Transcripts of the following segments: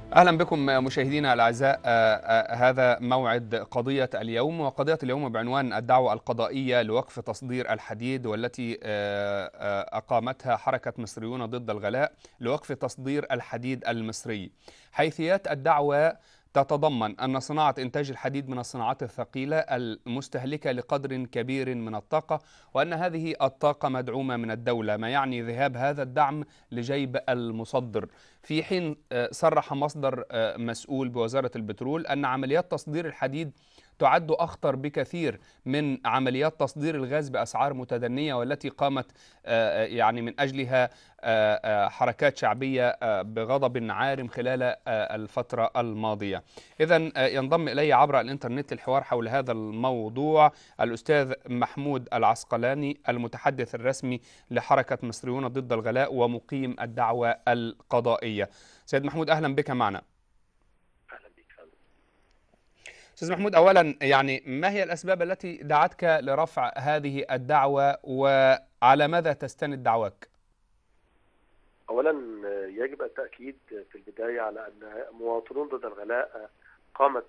اهلا بكم مشاهدينا الاعزاء هذا موعد قضيه اليوم وقضيه اليوم بعنوان الدعوه القضائيه لوقف تصدير الحديد والتي اقامتها حركه مصريون ضد الغلاء لوقف تصدير الحديد المصري حيثيات الدعوه تتضمن أن صناعة إنتاج الحديد من الصناعات الثقيلة المستهلكة لقدر كبير من الطاقة وأن هذه الطاقة مدعومة من الدولة ما يعني ذهاب هذا الدعم لجيب المصدر في حين صرح مصدر مسؤول بوزارة البترول أن عمليات تصدير الحديد تعد أخطر بكثير من عمليات تصدير الغاز بأسعار متدنية والتي قامت يعني من أجلها حركات شعبية بغضب عارم خلال الفترة الماضية إذا ينضم إلي عبر الإنترنت الحوار حول هذا الموضوع الأستاذ محمود العسقلاني المتحدث الرسمي لحركة مصريون ضد الغلاء ومقيم الدعوة القضائية سيد محمود أهلا بك معنا استاذ محمود اولا يعني ما هي الاسباب التي دعتك لرفع هذه الدعوه وعلى ماذا تستند دعواك؟ اولا يجب التاكيد في البدايه على ان مواطنون ضد الغلاء قامت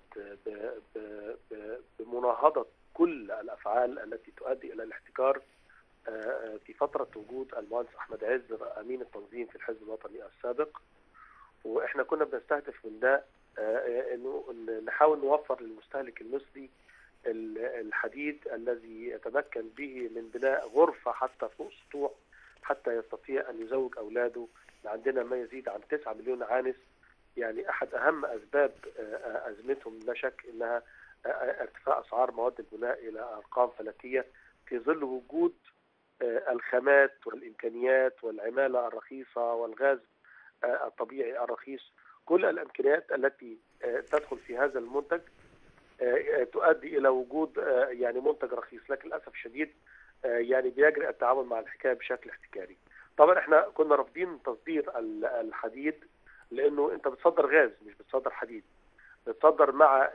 بمناهضه كل الافعال التي تؤدي الى الاحتكار في فتره وجود المهندس احمد عز امين التنظيم في الحزب الوطني السابق واحنا كنا بنستهدف من ده انه نحاول نوفر للمستهلك المصري الحديد الذي يتمكن به من بناء غرفه حتى فوق سطوح حتى يستطيع ان يزوج اولاده عندنا ما يزيد عن 9 مليون عانس يعني احد اهم اسباب ازمتهم لا شك انها ارتفاع اسعار مواد البناء الى ارقام فلكيه في ظل وجود الخامات والامكانيات والعماله الرخيصه والغاز الطبيعي الرخيص كل الامكانيات التي تدخل في هذا المنتج تؤدي الى وجود يعني منتج رخيص لكن للاسف الشديد يعني بيجري التعامل مع الحكايه بشكل احتكاري. طبعا احنا كنا رافضين تصدير الحديد لانه انت بتصدر غاز مش بتصدر حديد. بتصدر مع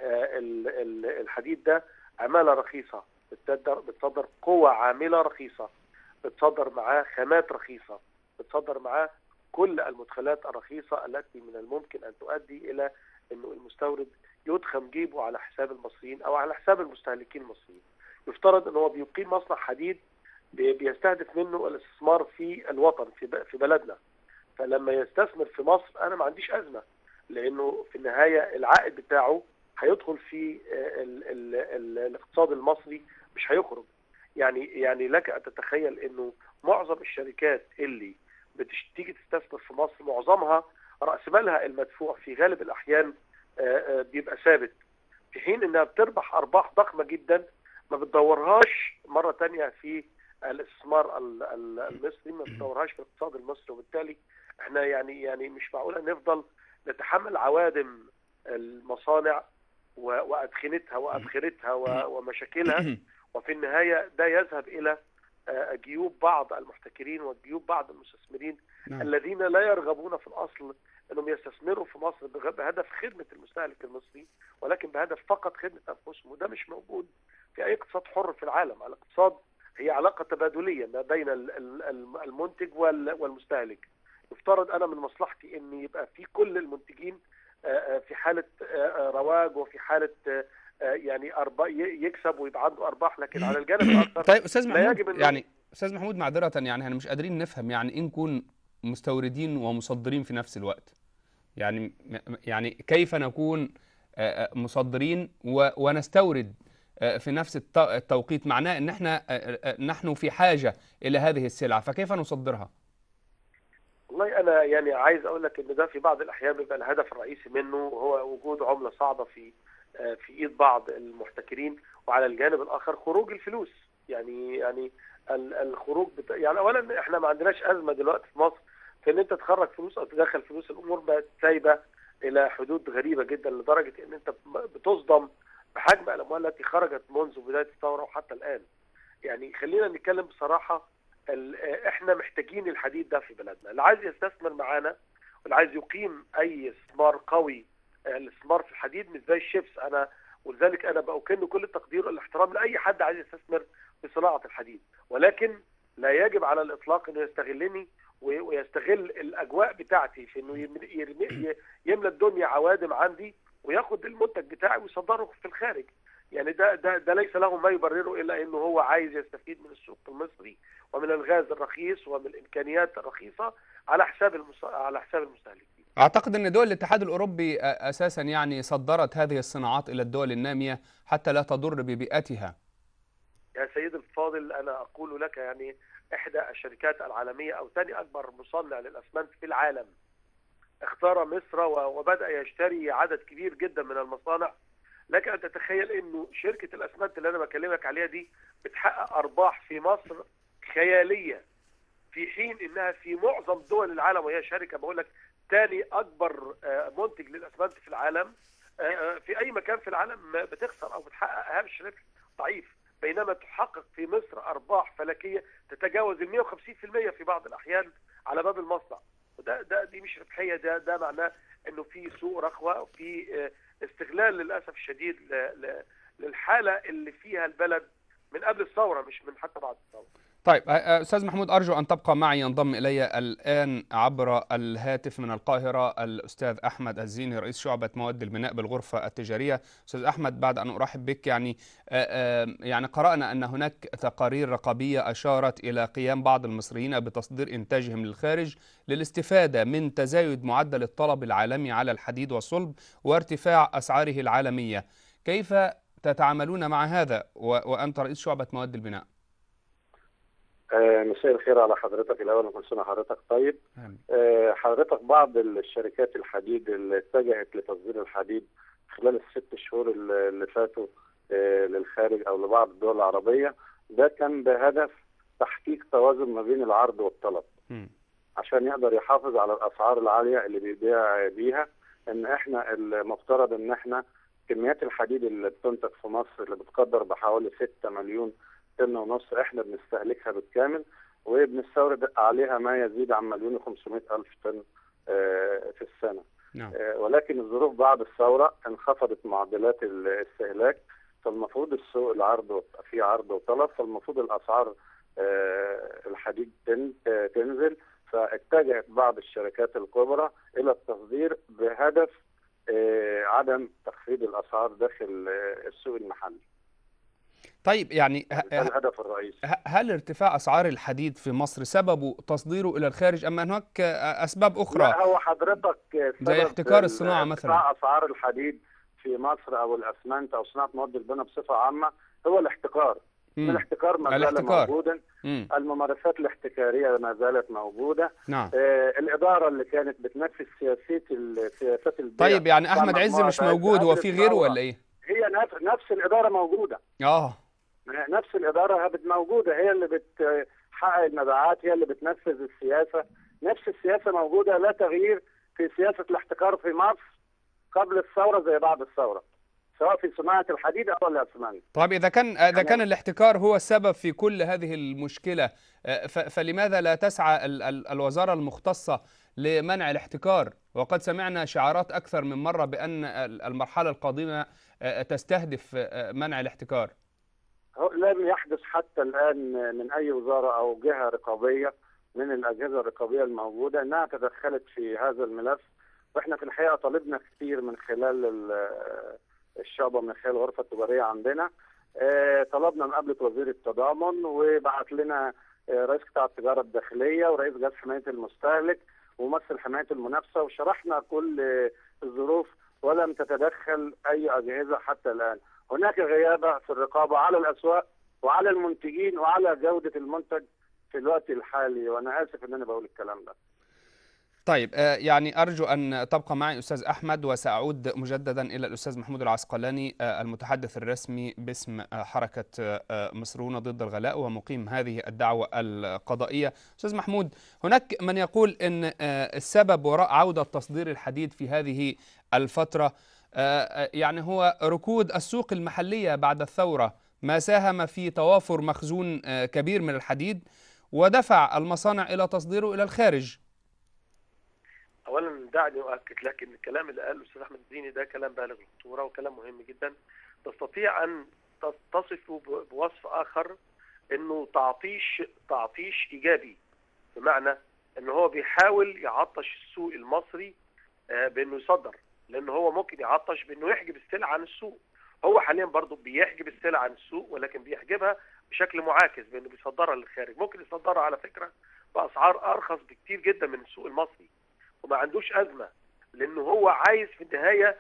الحديد ده عماله رخيصه بتصدر بتصدر قوه عامله رخيصه بتصدر معاه خامات رخيصه بتصدر معاه كل المدخلات الرخيصة التي من الممكن أن تؤدي إلى أنه المستورد يدخم جيبه على حساب المصريين أو على حساب المستهلكين المصريين يفترض أنه هو بيقيم مصنع حديد بيستهدف منه الاستثمار في الوطن في بلدنا فلما يستثمر في مصر أنا ما عنديش أزمة لأنه في النهاية العائد بتاعه هيدخل في ال ال ال الاقتصاد المصري مش هيخرج يعني يعني لك أن تتخيل أنه معظم الشركات اللي بتيجي تستثمر في مصر معظمها راس مالها المدفوع في غالب الاحيان بيبقى ثابت في حين انها بتربح ارباح ضخمه جدا ما بتدورهاش مره ثانيه في الاستثمار المصري ما بتدورهاش في الاقتصاد المصري وبالتالي احنا يعني يعني مش معقوله نفضل نتحمل عوادم المصانع وادخنتها وابخرتها ومشاكلها وفي النهايه ده يذهب الى جيوب بعض المحتكرين وجيوب بعض المستثمرين نعم. الذين لا يرغبون في الاصل انهم يستثمروا في مصر بهدف خدمه المستهلك المصري ولكن بهدف فقط خدمه انفسهم وده مش موجود في اي اقتصاد حر في العالم، الاقتصاد هي علاقه تبادليه ما بين المنتج والمستهلك. يفترض انا من مصلحتي ان يبقى في كل المنتجين في حاله رواج وفي حاله يعني أرباح يكسب ويبقى عنده ارباح لكن على الجانب الاخر طيب استاذ محمود يعني استاذ محمود معذره يعني احنا مش قادرين نفهم يعني ايه نكون مستوردين ومصدرين في نفس الوقت يعني يعني كيف نكون مصدرين ونستورد في نفس التوقيت معناه ان احنا نحن في حاجه الى هذه السلعه فكيف نصدرها؟ والله انا يعني عايز اقول لك ان ده في بعض الاحيان بيبقى الهدف الرئيسي منه هو وجود عمله صعبه في في ايد بعض المحتكرين وعلى الجانب الاخر خروج الفلوس يعني يعني الخروج بتا... يعني اولا احنا ما عندناش ازمه دلوقتي في مصر في ان انت تخرج فلوس او تدخل فلوس الامور بقت سايبه الى حدود غريبه جدا لدرجه ان انت بتصدم بحجم الاموال التي خرجت منذ بدايه الثوره وحتى الان. يعني خلينا نتكلم بصراحه احنا محتاجين الحديد ده في بلدنا، اللي عايز يستثمر معانا واللي عايز يقيم اي استثمار قوي الاستثمار في الحديد مش زي الشيبس انا ولذلك انا بأكن كل التقدير والاحترام لاي حد عايز يستثمر في صناعه الحديد ولكن لا يجب على الاطلاق انه يستغلني ويستغل الاجواء بتاعتي في انه يرمي يملى الدنيا عوادم عندي وياخد المنتج بتاعي ويصدره في الخارج يعني ده ده ده ليس له ما يبرره الا انه هو عايز يستفيد من السوق المصري ومن الغاز الرخيص ومن الامكانيات الرخيصه على حساب المس... على حساب المستهلكين. اعتقد ان دول الاتحاد الاوروبي اساسا يعني صدرت هذه الصناعات الى الدول الناميه حتى لا تضر ببيئتها. يا سيدي الفاضل انا اقول لك يعني احدى الشركات العالميه او ثاني اكبر مصنع للاسمنت في العالم اختار مصر وبدا يشتري عدد كبير جدا من المصانع لك ان تتخيل انه شركه الاسمنت اللي انا بكلمك عليها دي بتحقق ارباح في مصر خياليه في حين انها في معظم دول العالم وهي شركه بقول لك ثاني اكبر منتج للاسمنت في العالم في اي مكان في العالم بتخسر او بتحقق هامش ربح ضعيف بينما تحقق في مصر ارباح فلكيه تتجاوز ال 150% في بعض الاحيان على باب المصنع وده ده دي مش ربحيه ده ده معناه انه في سوق رخوه وفي استغلال للاسف الشديد للحاله اللي فيها البلد من قبل الثوره مش من حتى بعد الثوره. طيب استاذ محمود ارجو ان تبقى معي ينضم الي الان عبر الهاتف من القاهره الاستاذ احمد الزيني رئيس شعبه مواد البناء بالغرفه التجاريه استاذ احمد بعد ان ارحب بك يعني يعني قرانا ان هناك تقارير رقابيه اشارت الى قيام بعض المصريين بتصدير انتاجهم للخارج للاستفاده من تزايد معدل الطلب العالمي على الحديد والصلب وارتفاع اسعاره العالميه كيف تتعاملون مع هذا وانت رئيس شعبه مواد البناء آه مساء الخير على حضرتك الاول وكل سنه حضرتك طيب آه حضرتك بعض الشركات الحديد اللي اتجهت لتصدير الحديد خلال الست شهور اللي فاتوا آه للخارج او لبعض الدول العربيه ده كان بهدف تحقيق توازن ما بين العرض والطلب م. عشان يقدر يحافظ على الاسعار العاليه اللي بيبيع بيها ان احنا المفترض ان احنا كميات الحديد اللي بتنتج في مصر اللي بتقدر بحوالي 6 مليون طن ونص احنا بنستهلكها بالكامل وبنستورد عليها ما يزيد عن مليون و500 الف طن في السنه نعم. ولكن الظروف بعد الثوره انخفضت معدلات الاستهلاك فالمفروض السوق العرض في عرض وطلب فالمفروض الاسعار الحديد تنزل فاتجهت بعض الشركات الكبرى الى التصدير بهدف عدم تخفيض الاسعار داخل السوق المحلي طيب يعني الهدف الرئيسي هل ارتفاع اسعار الحديد في مصر سببه تصديره الى الخارج ام هناك اسباب اخرى؟ لا هو حضرتك زي احتكار الصناعه مثلا ارتفاع اسعار الحديد في مصر او الاسمنت او صناعه مواد البناء بصفه عامه هو الاحتكار مم. الاحتكار ما زال موجودا مم. الممارسات الاحتكاريه ما زالت موجوده نعم. آه الاداره اللي كانت بتنفذ سياسات سياسات البيع طيب يعني احمد عز مش موجود هو في غيره ولا ايه؟ هي نفس نفس الاداره موجوده اه نفس الاداره موجوده هي اللي بتحقق المبيعات هي اللي بتنفذ السياسه نفس السياسه موجوده لا تغيير في سياسه الاحتكار في مصر قبل الثوره زي بعد الثوره سواء في صناعه الحديد او الاسمنت. طيب اذا كان اذا كان الاحتكار هو السبب في كل هذه المشكله فلماذا لا تسعى الوزاره المختصه لمنع الاحتكار وقد سمعنا شعارات اكثر من مره بان المرحله القادمه تستهدف منع الاحتكار. لم يحدث حتى الان من اي وزاره او جهه رقابيه من الاجهزه الرقابيه الموجوده انها تدخلت في هذا الملف واحنا في الحقيقه طالبنا كثير من خلال الشعب ومن خلال الغرفه التجاريه عندنا طلبنا مقابله وزير التضامن وبعت لنا رئيس قطاع التجاره الداخليه ورئيس جهاز حمايه المستهلك وممثل حمايه المنافسه وشرحنا كل الظروف ولم تتدخل اي اجهزه حتى الان. هناك غيابه في الرقابه على الاسواق وعلى المنتجين وعلى جوده المنتج في الوقت الحالي وانا اسف ان انا بقول الكلام ده. طيب يعني ارجو ان تبقى معي استاذ احمد وساعود مجددا الى الاستاذ محمود العسقلاني المتحدث الرسمي باسم حركه مصرون ضد الغلاء ومقيم هذه الدعوه القضائيه. استاذ محمود هناك من يقول ان السبب وراء عوده تصدير الحديد في هذه الفتره يعني هو ركود السوق المحليه بعد الثوره ما ساهم في توافر مخزون كبير من الحديد ودفع المصانع الى تصديره الى الخارج. اولا دعني اؤكد لك ان الكلام اللي قاله الاستاذ احمد الديني ده كلام بالغ الخطوره وكلام مهم جدا تستطيع ان تصفه بوصف اخر انه تعطيش تعطيش ايجابي بمعنى ان هو بيحاول يعطش السوق المصري بانه يصدر لان هو ممكن يعطش بانه يحجب السلع عن السوق هو حاليا برضه بيحجب السلع عن السوق ولكن بيحجبها بشكل معاكس بانه بيصدرها للخارج ممكن يصدرها على فكره باسعار ارخص بكتير جدا من السوق المصري وما عندوش ازمه لانه هو عايز في النهايه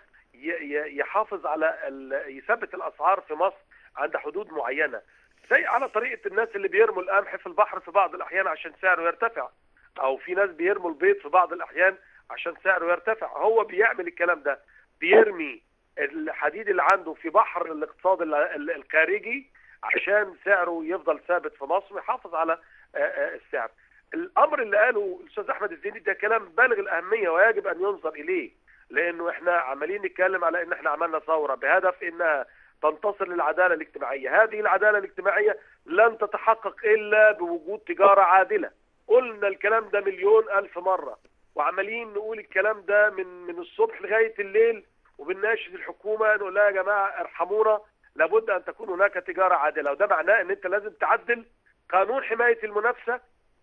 يحافظ على يثبت الاسعار في مصر عند حدود معينه زي على طريقه الناس اللي بيرموا القمح في البحر في بعض الاحيان عشان سعره يرتفع او في ناس بيرموا البيض في بعض الاحيان عشان سعره يرتفع هو بيعمل الكلام ده بيرمي الحديد اللي عنده في بحر الاقتصاد الخارجي عشان سعره يفضل ثابت في مصر ويحافظ على السعر الامر اللي قاله الاستاذ احمد الزيني ده كلام بالغ الاهميه ويجب ان ينظر اليه لانه احنا عمالين نتكلم على ان احنا عملنا ثوره بهدف انها تنتصر للعداله الاجتماعيه هذه العداله الاجتماعيه لن تتحقق الا بوجود تجاره عادله قلنا الكلام ده مليون الف مره وعمالين نقول الكلام ده من من الصبح لغايه الليل وبنناشد الحكومه نقول لها يا جماعه ارحمونا لابد ان تكون هناك تجاره عادله وده معناه ان انت لازم تعدل قانون حمايه المنافسه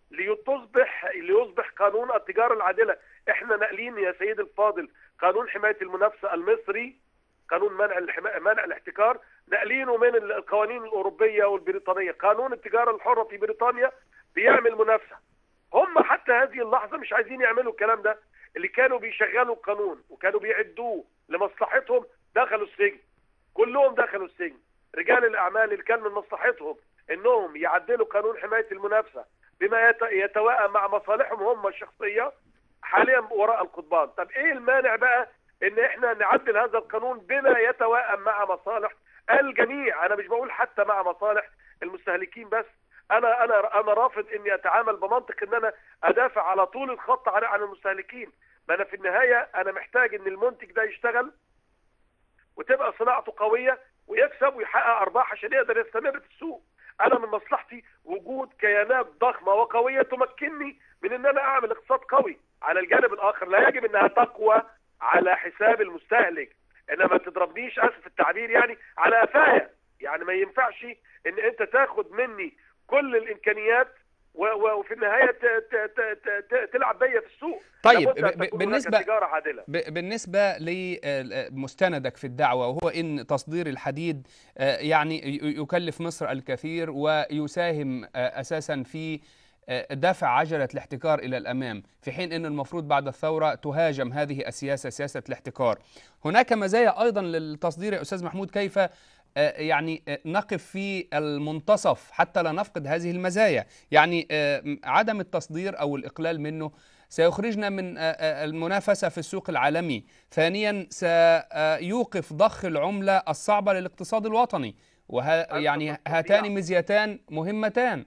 لتصبح ليصبح قانون التجاره العادله احنا ناقلين يا سيد الفاضل قانون حمايه المنافسه المصري قانون منع الحما... منع الاحتكار ناقلينه من القوانين الاوروبيه والبريطانيه قانون التجاره الحره في بريطانيا بيعمل منافسه هم حتى هذه اللحظه مش عايزين يعملوا الكلام ده اللي كانوا بيشغلوا القانون وكانوا بيعدوه لمصلحتهم دخلوا السجن كلهم دخلوا السجن رجال الاعمال اللي كان من مصلحتهم انهم يعدلوا قانون حمايه المنافسه بما يتوائم مع مصالحهم هم الشخصيه حاليا وراء القضبان طب ايه المانع بقى ان احنا نعدل هذا القانون بما يتوائم مع مصالح الجميع انا مش بقول حتى مع مصالح المستهلكين بس انا انا انا رافض اني اتعامل بمنطق ان انا ادافع على طول الخط عن عن المستهلكين ما انا في النهايه انا محتاج ان المنتج ده يشتغل وتبقى صناعته قويه ويكسب ويحقق ارباح عشان يقدر يستمر في السوق انا من مصلحتي وجود كيانات ضخمه وقويه تمكنني من ان انا اعمل اقتصاد قوي على الجانب الاخر لا يجب انها تقوى على حساب المستهلك انما تضربنيش اسف التعبير يعني على قفايا يعني ما ينفعش ان انت تاخد مني كل الامكانيات وفي النهايه تلعب بيا في السوق طيب بالنسبه تجاره عادله بالنسبه لمستندك في الدعوه وهو ان تصدير الحديد يعني يكلف مصر الكثير ويساهم اساسا في دفع عجلة الاحتكار إلى الأمام في حين أن المفروض بعد الثورة تهاجم هذه السياسة سياسة الاحتكار هناك مزايا أيضا للتصدير يا أستاذ محمود كيف يعني نقف في المنتصف حتى لا نفقد هذه المزايا يعني عدم التصدير أو الإقلال منه سيخرجنا من المنافسة في السوق العالمي ثانيا سيوقف ضخ العملة الصعبة للاقتصاد الوطني وه يعني هاتان مزيتان مهمتان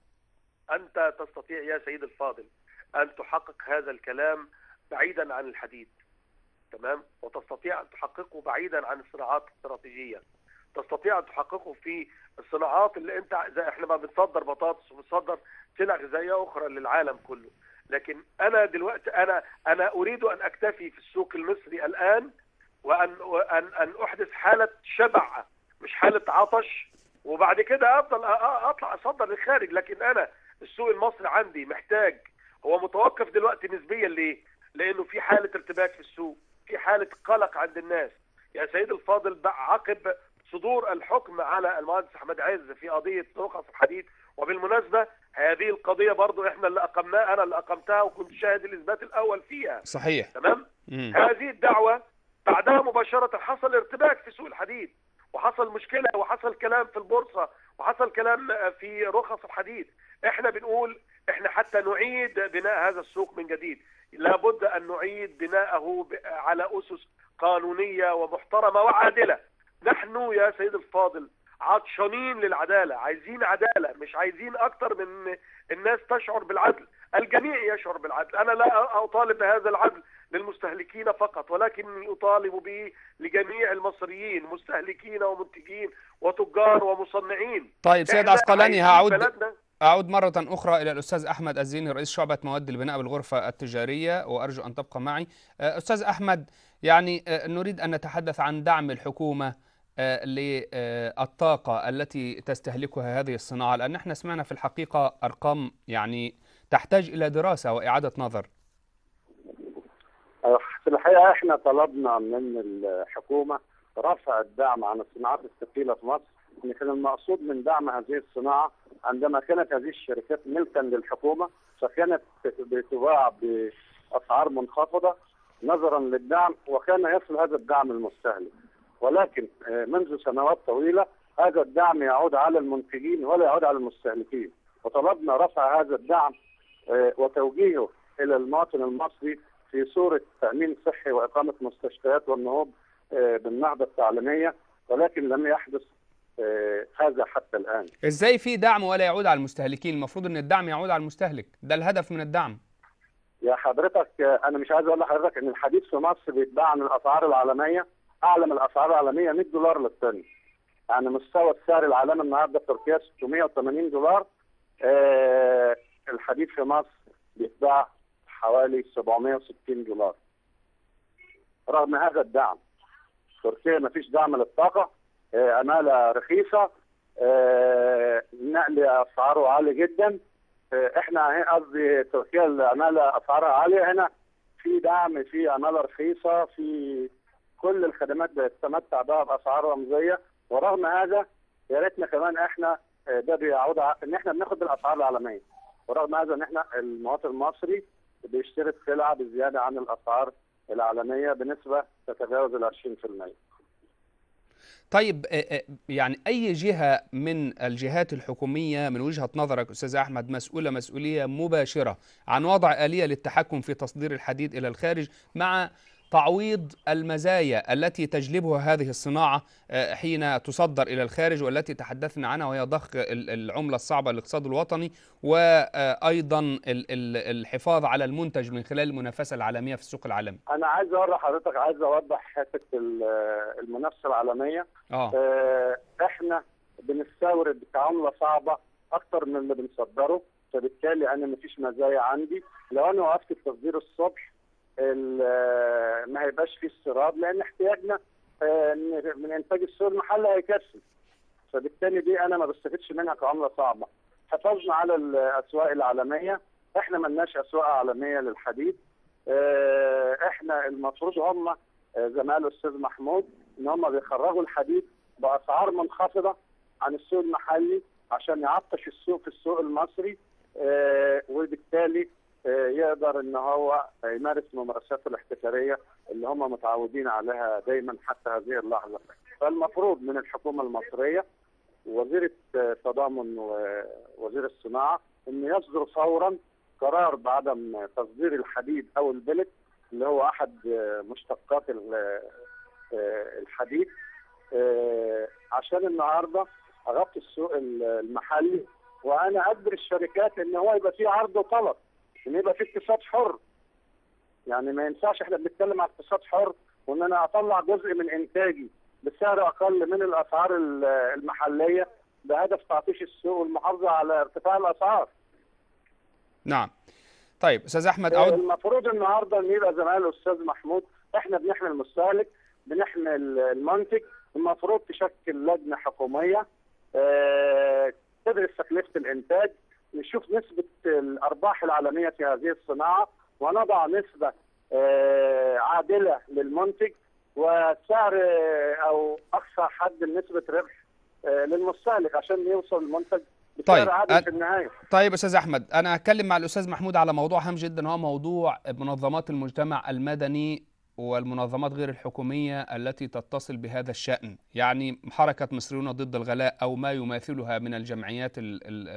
أنت تستطيع يا سيد الفاضل أن تحقق هذا الكلام بعيدا عن الحديد تمام وتستطيع أن تحققه بعيدا عن الصناعات الاستراتيجية تستطيع أن تحققه في الصناعات اللي أنت زي إحنا ما بنصدر بطاطس وبنصدر سلع غذائية أخرى للعالم كله لكن أنا دلوقتي أنا أنا أريد أن أكتفي في السوق المصري الآن وأن وأن أن أحدث حالة شبع مش حالة عطش وبعد كده أفضل أطلع أصدر للخارج لكن أنا السوق المصري عندي محتاج هو متوقف دلوقتي نسبيا ليه؟ لانه في حاله ارتباك في السوق، في حاله قلق عند الناس. يا سيد الفاضل عقب صدور الحكم على المهندس احمد عز في قضيه رخص الحديد وبالمناسبه هذه القضيه برضو احنا اللي اقمناها انا اللي اقمتها وكنت شاهد الاثبات الاول فيها. صحيح. تمام؟ مم. هذه الدعوه بعدها مباشره حصل ارتباك في سوق الحديد وحصل مشكله وحصل كلام في البورصه وحصل كلام في رخص الحديد. احنا بنقول احنا حتى نعيد بناء هذا السوق من جديد لابد ان نعيد بناءه على اسس قانونيه ومحترمه وعادله نحن يا سيد الفاضل عطشانين للعداله عايزين عداله مش عايزين اكتر من الناس تشعر بالعدل الجميع يشعر بالعدل انا لا اطالب بهذا العدل للمستهلكين فقط ولكني اطالب به لجميع المصريين مستهلكين ومنتجين وتجار ومصنعين طيب سيد عسقلاني هعود أعود مرة أخرى إلى الأستاذ أحمد الزيني رئيس شعبة مواد البناء بالغرفة التجارية وأرجو أن تبقى معي أستاذ أحمد يعني نريد أن نتحدث عن دعم الحكومة للطاقة التي تستهلكها هذه الصناعة لأن احنا سمعنا في الحقيقة أرقام يعني تحتاج إلى دراسة وإعادة نظر في الحقيقه احنا طلبنا من الحكومه رفع الدعم عن الصناعات الثقيله في مصر ان كان المقصود من دعم هذه الصناعه عندما كانت هذه الشركات ملكا للحكومه فكانت بتباع باسعار منخفضه نظرا للدعم وكان يصل هذا الدعم المستهلك ولكن منذ سنوات طويله هذا الدعم يعود على المنتجين ولا يعود على المستهلكين وطلبنا رفع هذا الدعم وتوجيهه الى المواطن المصري في صوره تامين صحي واقامه مستشفيات والنهوض بالنهضه التعليميه ولكن لم يحدث هذا حتى الان. ازاي في دعم ولا يعود على المستهلكين؟ المفروض ان الدعم يعود على المستهلك، ده الهدف من الدعم. يا حضرتك انا مش عايز اقول لحضرتك ان الحديد في مصر بيتباع عن الاسعار العالميه اعلى من الاسعار العالميه 100 دولار للطن. يعني مستوى السعر العالمي النهارده في تركيا 680 دولار آه الحديد في مصر بيتباع حوالي 760 دولار. رغم هذا الدعم تركيا ما فيش دعم للطاقه آه عماله رخيصه آه نقل اسعاره عالي جدا آه احنا قصدي تركيا العماله اسعارها عاليه هنا في دعم في عماله رخيصه في كل الخدمات بتتمتع بها باسعار رمزيه ورغم هذا يا ريتنا كمان احنا ده بيعود ان احنا بناخد بالاسعار العالميه ورغم هذا ان احنا المواطن المصري بيشتري السلعه بزياده عن الاسعار العالميه بنسبه تتجاوز ال 20%. طيب يعني اي جهه من الجهات الحكوميه من وجهه نظرك استاذ احمد مسؤوله مسؤوليه مباشره عن وضع اليه للتحكم في تصدير الحديد الى الخارج مع تعويض المزايا التي تجلبها هذه الصناعة حين تصدر إلى الخارج والتي تحدثنا عنها وهي ضخ العملة الصعبة للاقتصاد الوطني وأيضا الحفاظ على المنتج من خلال المنافسة العالمية في السوق العالمي أنا عايز أقول لحضرتك عايز أوضح حتة المنافسة العالمية آه. إحنا بنستورد كعملة صعبة أكتر من اللي بنصدره فبالتالي أنا مفيش مزايا عندي لو أنا وقفت التصدير الصبح ما هيبقاش فيه استيراد لان احتياجنا من انتاج السوق المحلي هيكفي فبالتالي دي انا ما بستفدش منها كعمله صعبه حفاظنا على الاسواق العالميه احنا ملناش اسواق عالميه للحديد احنا المفروض هم زي ما قال الاستاذ محمود ان هم بيخرجوا الحديد باسعار منخفضه عن السوق المحلي عشان يعطش السوق في السوق المصري وبالتالي يقدر ان هو يمارس ممارساته الاحتكاريه اللي هم متعودين عليها دايما حتى هذه اللحظه فالمفروض من الحكومه المصريه وزير التضامن ووزير الصناعه ان يصدر فورا قرار بعدم تصدير الحديد او البلت اللي هو احد مشتقات الحديد عشان النهارده اغطي السوق المحلي وانا اجبر الشركات ان هو يبقى في عرض وطلب ان يبقى في اقتصاد حر يعني ما ينفعش احنا بنتكلم على اقتصاد حر وان انا اطلع جزء من انتاجي بسعر اقل من الاسعار المحليه بهدف تعطيش السوق والمحافظه على ارتفاع الاسعار. نعم. طيب استاذ احمد اعود المفروض النهارده ان يبقى زي ما قال الاستاذ محمود احنا بنحمي المستهلك بنحمي المنتج المفروض تشكل لجنه حكوميه اه تدرس تكلفه الانتاج نشوف نسبة الأرباح العالمية في هذه الصناعة ونضع نسبة عادلة للمنتج وسعر أو أقصى حد نسبة ربح للمستهلك عشان يوصل المنتج بسعر طيب عادل في النهاية طيب أستاذ أحمد أنا هتكلم مع الأستاذ محمود على موضوع هام جدا هو موضوع منظمات المجتمع المدني والمنظمات غير الحكومية التي تتصل بهذا الشأن يعني حركة مصريون ضد الغلاء أو ما يماثلها من الجمعيات ال ال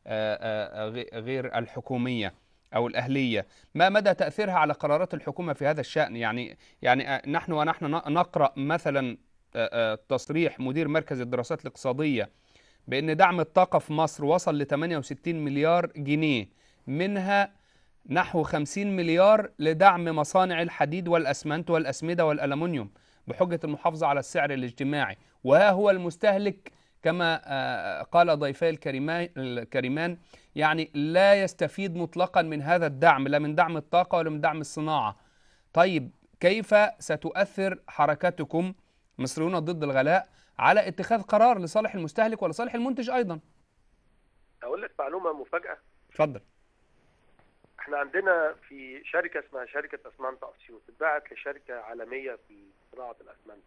غير الحكومية أو الأهلية ما مدى تأثيرها على قرارات الحكومة في هذا الشأن يعني يعني نحن ونحن نقرأ مثلا تصريح مدير مركز الدراسات الاقتصادية بأن دعم الطاقة في مصر وصل ل 68 مليار جنيه منها نحو 50 مليار لدعم مصانع الحديد والأسمنت والأسمدة والألمنيوم بحجة المحافظة على السعر الاجتماعي وها هو المستهلك كما قال ضيفي الكريمان يعني لا يستفيد مطلقا من هذا الدعم لا من دعم الطاقة ولا من دعم الصناعة طيب كيف ستؤثر حركتكم مصريون ضد الغلاء على اتخاذ قرار لصالح المستهلك ولصالح المنتج أيضا أقول لك معلومة مفاجأة اتفضل احنا عندنا في شركه اسمها شركه اسمنت اسيوط اتباعت لشركه عالميه في صناعه الاسمنت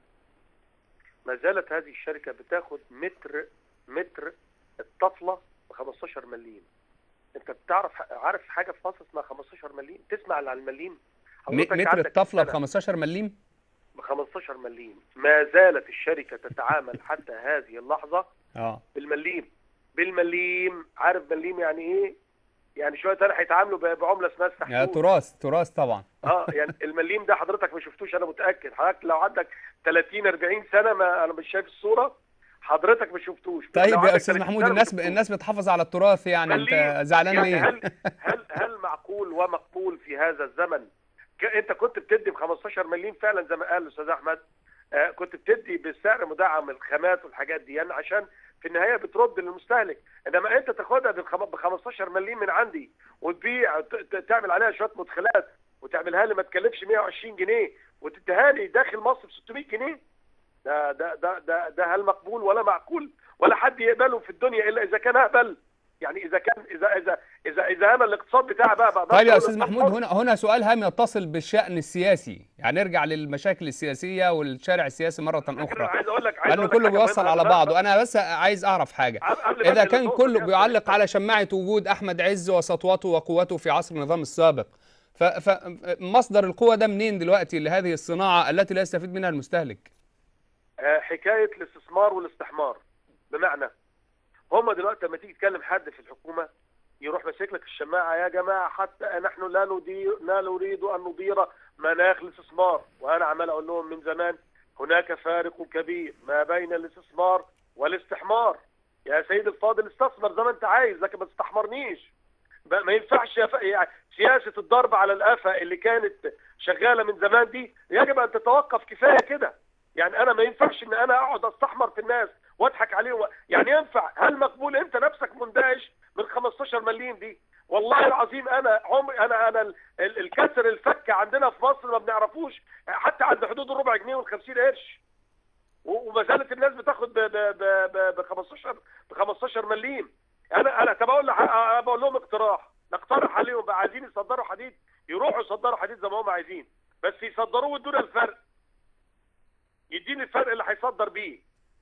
ما زالت هذه الشركه بتاخد متر متر الطفله ب 15 مليم انت بتعرف عارف حاجه في مصر اسمها 15 مليم تسمع على المليم متر الطفله ب 15 مليم ب 15 مليم ما زالت الشركه تتعامل حتى هذه اللحظه اه بالمليم بالمليم عارف مليم يعني ايه يعني شويه تاني هيتعاملوا بعمله اسمها السحتوت يا تراث تراث طبعا اه يعني المليم ده حضرتك ما شفتوش انا متاكد حضرتك لو عندك 30 40 سنه ما انا مش شايف الصوره حضرتك ما شفتوش طيب يا استاذ محمود الناس ب... الناس بتحافظ على التراث يعني انت زعلان يعني ليه؟ هل هل هل معقول ومقبول في هذا الزمن ك... انت كنت بتدي ب 15 مليم فعلا زي ما قال الاستاذ احمد آه كنت بتدي بالسعر مدعم الخامات والحاجات دي يعني عشان في النهايه بترد للمستهلك انما انت تاخدها ب 15 مليم من عندي وتبيع تعمل عليها شويه مدخلات وتعملها لي ما تكلفش 120 جنيه وتديها لي داخل مصر ب 600 جنيه ده ده ده ده, ده هل مقبول ولا معقول ولا حد يقبله في الدنيا الا اذا كان اهبل يعني اذا كان اذا اذا اذا اذا انا الاقتصاد بتاعي بقى بقى طيب يا استاذ محمود هنا هنا سؤال هام يتصل بالشان السياسي يعني نرجع للمشاكل السياسيه والشارع السياسي مره اخرى عايز اقول لك عايز لانه كله بيوصل على بعضه انا بس عايز اعرف حاجه اذا كان كله بيعلق على شماعه وجود احمد عز وسطوته وقوته في عصر النظام السابق فمصدر القوه ده منين دلوقتي لهذه الصناعه التي لا يستفيد منها المستهلك حكايه الاستثمار والاستحمار بمعنى هم دلوقتي لما تيجي تكلم حد في الحكومه يروح ماسك لك الشماعه يا جماعه حتى نحن لا ندير لا نريد ان ندير مناخ الاستثمار وانا عمال اقول لهم من زمان هناك فارق كبير ما بين الاستثمار والاستحمار يا سيد الفاضل استثمر زي ما انت عايز لكن ما تستحمرنيش ما ينفعش يعني سياسه الضرب على الافه اللي كانت شغاله من زمان دي يجب ان تتوقف كفايه كده يعني انا ما ينفعش ان انا اقعد استحمر في الناس واضحك عليهم يعني ينفع هل مقبول انت نفسك مندهش من 15 مليم دي والله العظيم انا عمري انا انا الكسر الفك عندنا في مصر ما بنعرفوش حتى عند حدود الربع جنيه وال50 قرش وما زالت الناس بتاخد ب ب ب 15 ب 15 مليم انا انا طب اقول بقول لهم اقتراح نقترح عليهم بقى عايزين يصدروا حديد يروحوا يصدروا حديد زي ما هم عايزين بس يصدروه ويدونا الفرق يديني الفرق اللي هيصدر بيه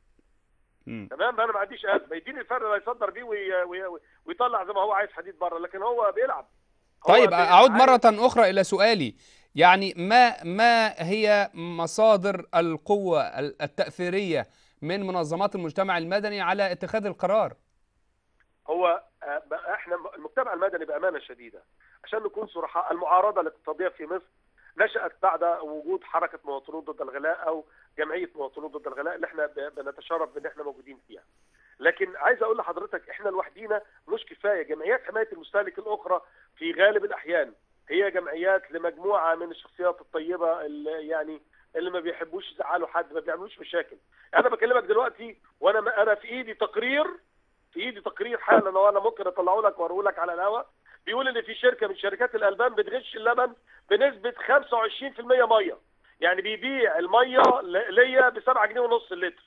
تمام انا ما عنديش ازمه يديني الفرق اللي هيصدر بيه وي... وي... ويطلع زي ما هو عايز حديد بره لكن هو بيلعب هو طيب بيلعب اعود عايز- مره اخرى الى سؤالي يعني ما ما هي مصادر القوه ال- التاثيريه من منظمات المجتمع المدني على اتخاذ القرار هو آه، بقى احنا المجتمع المدني بامانه شديده عشان نكون صرحاء المعارضه الاقتصاديه في مصر نشات بعد وجود حركه مواطنون ضد الغلاء او جمعيه مواطنون ضد الغلاء اللي احنا ب- بنتشرف بان احنا موجودين فيها. لكن عايز اقول لحضرتك احنا لوحدينا مش كفايه جمعيات حمايه المستهلك الاخرى في غالب الاحيان هي جمعيات لمجموعه من الشخصيات الطيبه اللي يعني اللي ما بيحبوش يزعلوا حد ما بيعملوش مشاكل. انا بكلمك دلوقتي وانا انا في ايدي تقرير في ايدي تقرير حالا وانا ممكن اطلعه لك واوريه لك على الهواء بيقول ان في شركه من شركات الالبان بتغش اللبن بنسبه 25% ميه يعني بيبيع الميه ل- ليا ب 7 جنيه ونص اللتر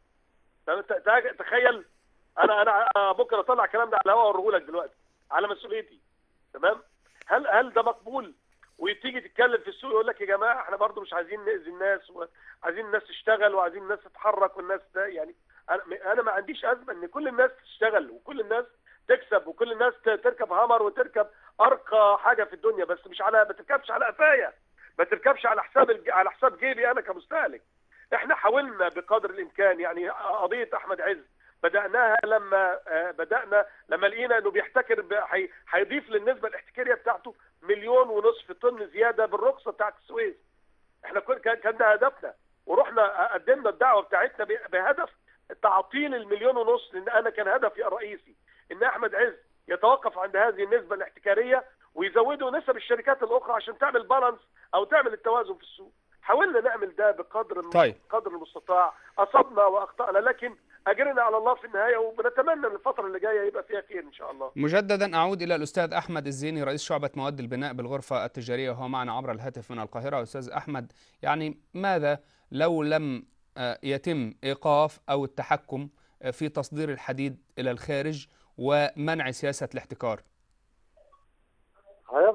طب ت- ت- تخيل انا انا أنا ممكن اطلع الكلام ده على الهواء واوريه لك دلوقتي على مسؤوليتي تمام هل هل ده مقبول وتيجي تتكلم في السوق يقول لك يا جماعه احنا برضو مش عايزين ناذي الناس وعايزين الناس تشتغل وعايزين الناس تتحرك والناس ده يعني انا انا ما عنديش ازمه ان كل الناس تشتغل وكل الناس تكسب وكل الناس ت- تركب هامر وتركب ارقى حاجه في الدنيا بس مش على ما تركبش على قفايا ما تركبش على حساب الج- على حساب جيبي انا كمستهلك احنا حاولنا بقدر الامكان يعني قضيه احمد عز بداناها لما آه، بدانا لما لقينا انه بيحتكر ب- هي- هيضيف للنسبه الاحتكاريه بتاعته مليون ونصف طن زياده بالرخصه بتاعت السويس احنا كن- كان كان ده هدفنا ورحنا قدمنا الدعوه بتاعتنا ب- بهدف تعطيل المليون ونص لان انا كان هدفي الرئيسي ان احمد عز يتوقف عند هذه النسبه الاحتكاريه ويزودوا نسب الشركات الاخرى عشان تعمل بالانس او تعمل التوازن في السوق حاولنا نعمل ده بقدر الم- طيب. قدر المستطاع اصبنا واخطانا لكن اجرنا على الله في النهايه وبنتمنى ان الفتره اللي جايه يبقى فيها خير ان شاء الله مجددا اعود الى الاستاذ احمد الزيني رئيس شعبه مواد البناء بالغرفه التجاريه وهو معنا عبر الهاتف من القاهره استاذ احمد يعني ماذا لو لم آه، يتم ايقاف او التحكم آه، في تصدير الحديد الى الخارج ومنع سياسه الاحتكار هيفضل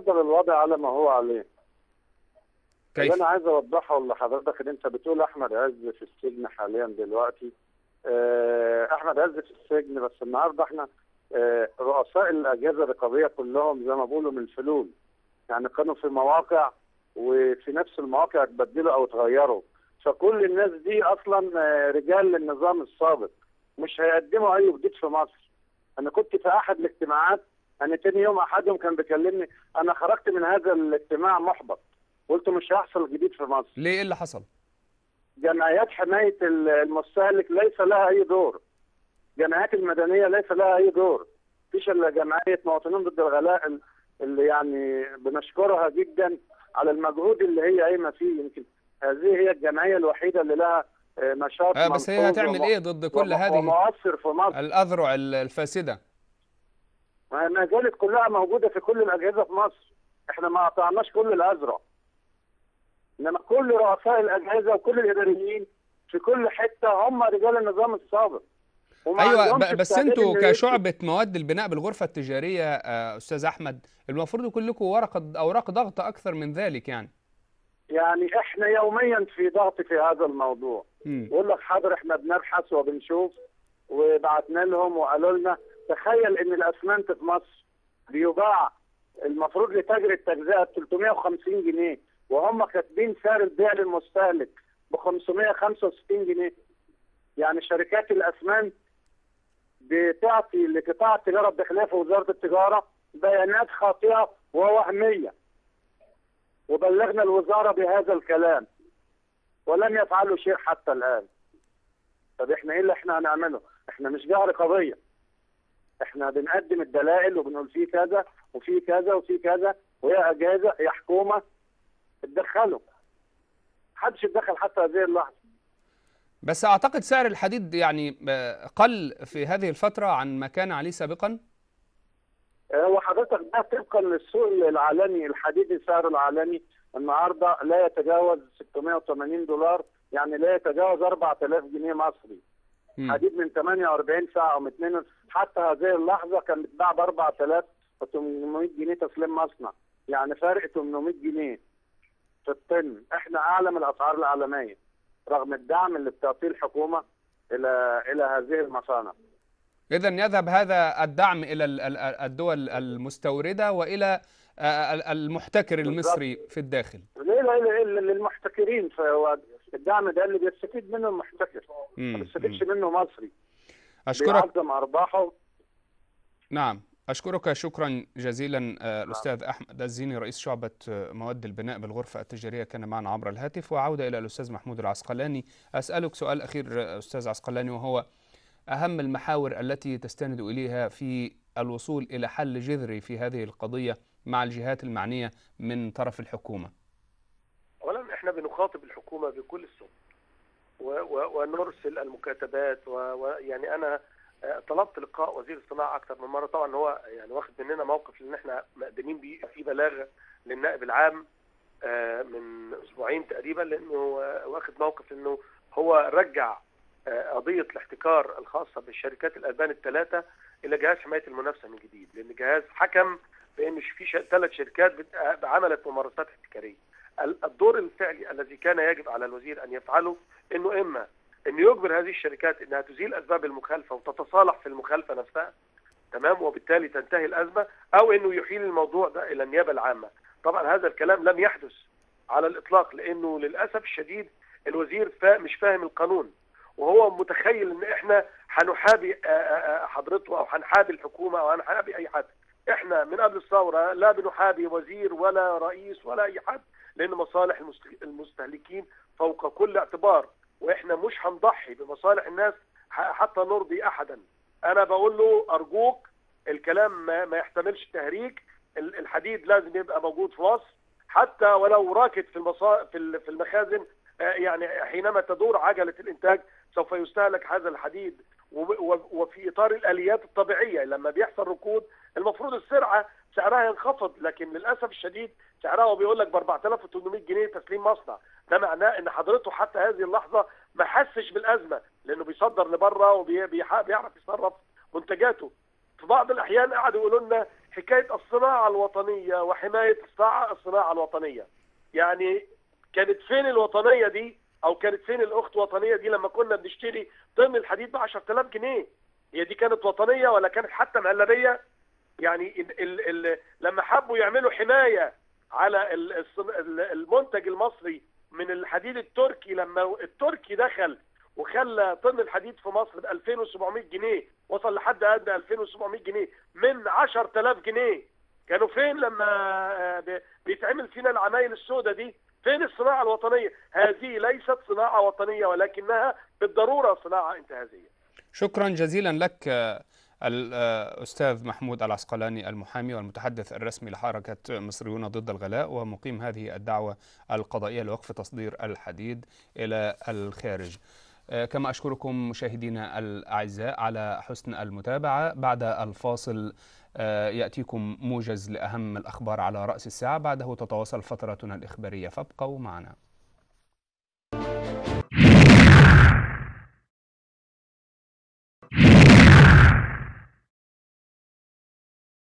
يفضل الوضع على ما هو عليه كيف؟ اللي انا عايز اوضحه لحضرتك ان انت بتقول احمد عز في السجن حاليا دلوقتي آه، احمد عز في السجن بس النهارده احنا آه، رؤساء الاجهزه الرقابيه كلهم زي ما بيقولوا من الفلول يعني كانوا في مواقع وفي نفس المواقع اتبدلوا او اتغيروا فكل الناس دي اصلا آه، رجال للنظام السابق مش هيقدموا اي جديد في مصر انا كنت في احد الاجتماعات انا تاني يوم احدهم كان بيكلمني انا خرجت من هذا الاجتماع محبط قلت مش هيحصل جديد في مصر ليه ايه اللي حصل؟ جمعيات حمايه المستهلك ليس لها اي دور جمعيات المدنيه ليس لها اي دور مفيش الا جمعيه مواطنين ضد الغلاء اللي يعني بنشكرها جدا على المجهود اللي هي قايمه فيه يمكن هذه هي الجمعيه الوحيده اللي لها آه، نشاط آه بس هي ملحوظ هتعمل وم- ايه ضد كل وم- هذه ومؤثر في مصر الاذرع ال- الفاسده؟ ما زالت كلها موجوده في كل الاجهزه في مصر احنا ما قطعناش كل الازرع انما كل رؤساء الاجهزه وكل الاداريين في كل حته هم رجال النظام السابق وما ايوه عندهمش ب- بس استعداد انتوا إن يمشوا. كشعبه مواد البناء بالغرفه التجاريه آه، استاذ احمد المفروض يكون لكم ورقه اوراق ضغط اكثر من ذلك يعني يعني احنا يوميا في ضغط في هذا الموضوع مم. بقول لك حاضر احنا بنبحث وبنشوف وبعتنا لهم وقالوا لنا تخيل ان الاسمنت في مصر بيباع المفروض لتاجر التجزئه ب 350 جنيه وهم كاتبين سعر البيع للمستهلك ب 565 جنيه يعني شركات الاسمنت بتعطي لقطاع التجاره الداخليه في وزاره التجاره بيانات خاطئه ووهميه وبلغنا الوزاره بهذا الكلام ولم يفعلوا شيء حتى الان طب احنا ايه اللي احنا هنعمله؟ احنا مش جهه رقابيه احنا بنقدم الدلائل وبنقول في كذا وفي كذا وفي كذا وهي اجهزه هي حكومه اتدخلوا محدش اتدخل حتى هذه اللحظه بس اعتقد سعر الحديد يعني آه، قل في هذه الفتره عن ما كان عليه سابقا آه، وحضرتك ده طبقا للسوق العالمي الحديد السعر العالمي النهارده لا يتجاوز 680 دولار يعني لا يتجاوز 4000 جنيه مصري مم. حديد من 48 ساعه او من 2 حتى هذه اللحظه كان بيتباع ب 4800 جنيه تسليم مصنع يعني فرق 800 جنيه في الطن احنا اعلى من الاسعار العالميه رغم الدعم اللي بتعطيه الحكومه الى الى هذه المصانع اذا يذهب هذا الدعم الى ال- ال- الدول المستورده والى آه، ال- المحتكر المصري في الداخل ليه لا لا لا للمحتكرين فهو الدعم ده اللي بيستفيد منه المحتكر ما مم. بيستفيدش منه مصري اشكرك بيعظم ارباحه نعم أشكرك شكرا جزيلا آه، الأستاذ أحمد الزيني رئيس شعبة آه، مواد البناء بالغرفة التجارية كان معنا عبر الهاتف وعودة إلى الأستاذ محمود العسقلاني أسألك سؤال أخير آه، أستاذ عسقلاني وهو أهم المحاور التي تستند إليها في الوصول إلى حل جذري في هذه القضية مع الجهات المعنية من طرف الحكومة اولا احنا بنخاطب الحكومه بكل السبل و- و- ونرسل المكاتبات ويعني انا آه، طلبت لقاء وزير الصناعه اكثر من مره طبعا هو يعني واخد مننا موقف لان احنا مقدمين بيه في بلاغ للنائب العام آه، من اسبوعين تقريبا لانه آه، واخد موقف انه هو رجع آه، قضيه الاحتكار الخاصه بالشركات الالبان الثلاثه الى جهاز حمايه المنافسه من جديد لان الجهاز حكم بان في ثلاث شركات بت- آه، عملت ممارسات احتكاريه ال- الدور الفعلي الذي كان يجب على الوزير ان يفعله انه اما انه يجبر هذه الشركات انها تزيل اسباب المخالفه وتتصالح في المخالفه نفسها تمام وبالتالي تنتهي الازمه او انه يحيل الموضوع ده الى النيابه العامه طبعا هذا الكلام لم يحدث على الاطلاق لانه للاسف الشديد الوزير فا مش فاهم القانون وهو متخيل ان احنا هنحابي آه، آه، آه، حضرته او هنحابي الحكومه او هنحابي اي حد احنا من قبل الثوره لا بنحابي وزير ولا رئيس ولا اي حد لان مصالح المست- المستهلكين فوق كل اعتبار واحنا مش هنضحي بمصالح الناس ح- حتى نرضي احدا انا بقول له ارجوك الكلام ما, ما يحتملش تهريج ال- الحديد لازم يبقى موجود في مصر حتى ولو راكد في المصا... في ال- في المخازن آه، يعني حينما تدور عجله الانتاج سوف يستهلك هذا الحديد وب- و- وفي اطار الاليات الطبيعيه لما بيحصل ركود المفروض السرعه سعرها ينخفض لكن للاسف الشديد سعرها هو بيقول لك ب 4800 جنيه تسليم مصنع ده معناه ان حضرته حتى هذه اللحظه ما حسش بالازمه لانه بيصدر لبره وبيعرف يصرف منتجاته في بعض الاحيان قعدوا يقولوا لنا حكايه الصناعه الوطنيه وحمايه الصناعه الوطنيه يعني كانت فين الوطنيه دي او كانت فين الاخت وطنيه دي لما كنا بنشتري طن الحديد ب 10000 جنيه هي دي كانت وطنيه ولا كانت حتى مهلبيه يعني ال ال ال لما حبوا يعملوا حمايه على المنتج المصري من الحديد التركي لما التركي دخل وخلى طن الحديد في مصر ب 2700 جنيه وصل لحد ادنى 2700 جنيه من 10000 جنيه كانوا فين لما بيتعمل فينا العمايل السوداء دي فين الصناعه الوطنيه هذه ليست صناعه وطنيه ولكنها بالضروره صناعه انتهازيه شكرا جزيلا لك الأستاذ محمود العسقلاني المحامي والمتحدث الرسمي لحركة مصريون ضد الغلاء ومقيم هذه الدعوة القضائية لوقف تصدير الحديد إلى الخارج كما أشكركم مشاهدينا الأعزاء على حسن المتابعة بعد الفاصل يأتيكم موجز لأهم الأخبار على رأس الساعة بعده تتواصل فترتنا الإخبارية فابقوا معنا